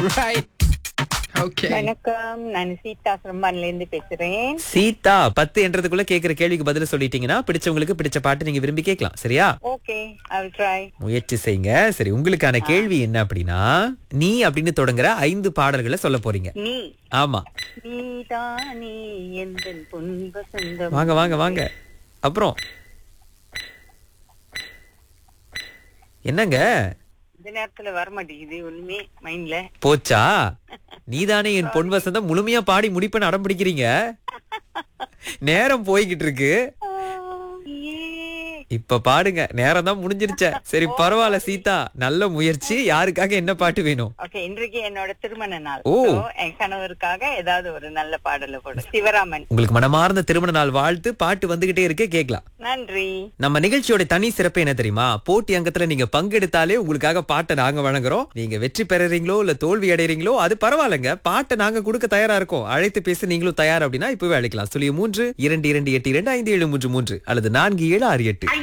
Right. Okay. வணக்கம் நான் சீதா சிரம்பான்ல இருந்து பேசுறேன் சீதா பத்து என்றதுக்குள்ள கேக்குற கேள்விக்கு பதில் சொல்லிட்டீங்கன்னா பிடிச்சவங்களுக்கு பிடிச்ச பாட்டு நீங்க விரும்பி கேட்கலாம் சரியா ஓகே ஐ வில் ட்ரை முயற்சி செய்யுங்க சரி உங்களுக்கான கேள்வி என்ன அப்படின்னா நீ அப்படின்னு தொடங்குற ஐந்து பாடல்களை சொல்ல போறீங்க நீ ஆமா நீதானே எந்த துன்ப சொந்தம் வாங்க வாங்க வாங்க அப்புறம் என்னங்க இந்த நேரத்துல வர மாட்டேங்குது ஒண்ணுமே மைண்ட்ல போச்சா நீதானே என் பொன் வசந்தம் முழுமையா பாடி முடிப்பேன்னு அடம் பிடிக்கிறீங்க நேரம் போய்கிட்டு இருக்கு இப்ப பாடுங்க நேரம் தான் முடிஞ்சிருச்ச சரி பரவாயில்ல சீதா நல்ல முயற்சி யாருக்காக என்ன பாட்டு வேணும் ஓகே இன்றைக்கு என்னோட திருமண நாள் ஓ. So, என் கணவருக்காக ஏதாவது ஒரு நல்ல பாடல போடு சிவராமன் உங்களுக்கு மனமார்ந்த திருமண நாள் வாழ்த்து பாட்டு வந்துகிட்டே இருக்கு கேக்கலாம் நன்றி நம்ம நிகழ்ச்சியோட தனி சிறப்பு என்ன தெரியுமா போட்டி அங்கத்துல நீங்க பங்கெடுத்தாலே உங்களுக்காக பாட்டை நாங்க வழங்குறோம் நீங்க வெற்றி பெறுறீங்களோ இல்ல தோல்வி அடைறீங்களோ அது பரவாயில்லைங்க பாட்டை நாங்க கொடுக்க தயாரா இருக்கோம் அழைத்து பேச நீங்களும் தயார் அப்படின்னா இப்பவே அழைக்கலாம் சொல்லி மூன்று இரண்டு இரண்டு எட்டு இரண்டு ஐந்து ஏழு மூன்று மூன்று அல்லது நான்கு ஏழு ஆறு எட்டு